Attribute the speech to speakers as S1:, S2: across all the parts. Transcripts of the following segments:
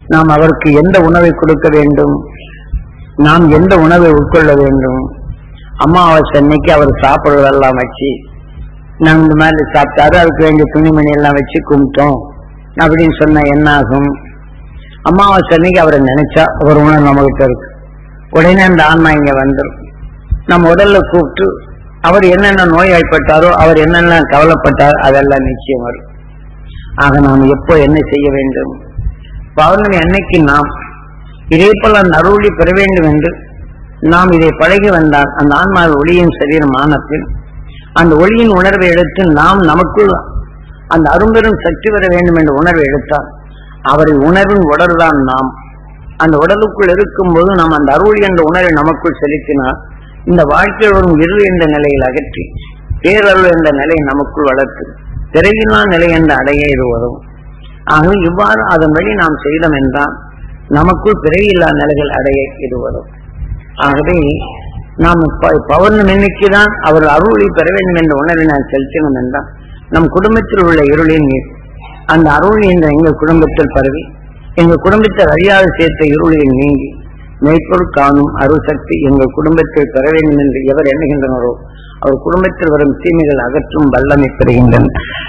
S1: நாம் அவருக்கு எந்த உணவை கொடுக்க வேண்டும் நாம் எந்த உணவை உட்கொள்ள வேண்டும் அமாவாசை அன்னைக்கு அவர் சாப்பிடுறதெல்லாம் வச்சு நாங்க இந்த மாதிரி சாப்பிட்டாரு அதுக்கு வேண்டிய துணிமணி எல்லாம் வச்சு கும்பிட்டோம் அப்படின்னு சொன்னா என்ன ஆகும் அமாவாசை அன்னைக்கு அவரை நினைச்சா ஒரு உணவு நம்மகிட்ட இருக்கு உடனே அந்த ஆன்மா இங்க வந்துடும் நம்ம உடல்ல கூப்பிட்டு அவர் என்னென்ன நோய்வாய்ப்பட்டாரோ அவர் என்னென்ன கவலைப்பட்டாரோ அதெல்லாம் நிச்சயம் வரும் ஆக நாம் எப்போ என்ன செய்ய வேண்டும் பௌர்ணமி அன்னைக்கு நாம் இதே போல அந்த அருளி பெற வேண்டும் என்று நாம் இதை பழகி வந்தால் அந்த ஆன்மா ஒளியின் சரீரம் ஆனப்பின் அந்த ஒளியின் உணர்வை எடுத்து நாம் நமக்குள் அந்த அரும்பெரும் சக்தி வர வேண்டும் என்ற உணர்வை எடுத்தால் அவரை உணர்வின் உடல்தான் நாம் அந்த உடலுக்குள் இருக்கும்போது நாம் அந்த அருள் என்ற உணர்வை நமக்குள் செலுத்தினால் இந்த வாழ்க்கையில் வரும் இருள் என்ற நிலையில் அகற்றி பேரருள் என்ற நிலையை நமக்குள் வளர்த்து திரையில்லா நிலை என்ற அடைய இது உதவும் ஆகவே இவ்வாறு அதன் வழி நாம் செய்தோம் என்றால் நமக்குள் பிறையில்லா நிலைகள் அடைய இது வரும் ஆகவே நாம் ப- பௌர்ணமி இன்னைக்கு தான் அவர் அருளை பெற வேண்டும் என்ற உணர்வை நான் செலுத்தினோம் என்றால் நம் குடும்பத்தில் உள்ள இருளின் நீர் அந்த அருள் என்ற எங்கள் குடும்பத்தில் பரவி எங்கள் குடும்பத்தில் அறியாது சேர்த்த இருளில் நீங்கி மெய்ப்பொருள் காணும் அருள் சக்தி எங்கள் குடும்பத்தில் பெற வேண்டும் என்று எவர் எண்ணுகின்றனரோ அவர் குடும்பத்தில் வரும் தீமைகள் அகற்றும் வல்லமை பெறுகின்றன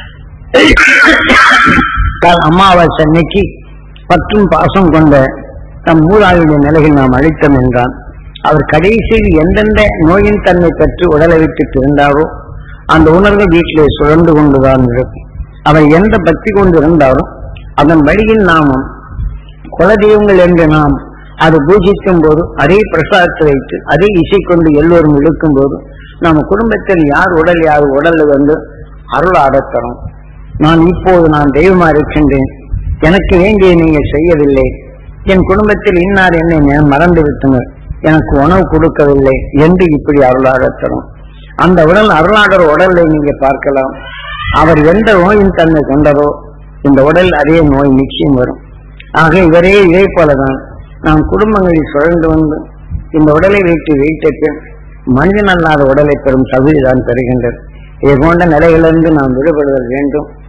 S1: கால் அமாவாசை அன்னைக்கு பற்றும் பாசம் கொண்ட நம் மூதாளுடைய நிலையில் நாம் அழித்தோம் என்றால் அவர் கடைசியில் எந்தெந்த நோயின் தன்மை பெற்று உடலை விட்டு இருந்தாரோ அந்த உணர்வு வீட்டிலே சுழன்று கொண்டுதான் இருக்கும் அவர் எந்த பக்தி கொண்டு இருந்தாரோ அதன் வழியில் நாமும் குலதெய்வங்கள் என்று நாம் அதை பூஜிக்கும் போது அதே பிரசாதத்தை வைத்து அதே இசை கொண்டு எல்லோரும் இழுக்கும் போது நம்ம குடும்பத்தில் யார் உடல் யார் உடல் வந்து அருள் ஆடத்தரும் நான் இப்போது நான் தெய்வமா இருக்கின்றேன் எனக்கு வேண்டிய நீங்கள் செய்யவில்லை என் குடும்பத்தில் இன்னார் என்னை நே- மறந்து விட்டனர் எனக்கு உணவு கொடுக்கவில்லை என்று இப்படி அருளாடத்தரும் அந்த உடல் அருளாடர் உடலை நீங்க பார்க்கலாம் அவர் எந்த நோயின் தன்மை கொண்டதோ இந்த உடல் அதே நோய் நிச்சயம் வரும் ஆக இவரே இதே போலதான் நாம் குடும்பங்களில் சுழன்று வந்து இந்த உடலை வைத்து வைத்த பின் மனிதன் அல்லாத உடலை பெறும் தகுதிதான் பெறுகின்றது இது போன்ற நிலையிலிருந்து நாம் விடுபடுதல் வேண்டும்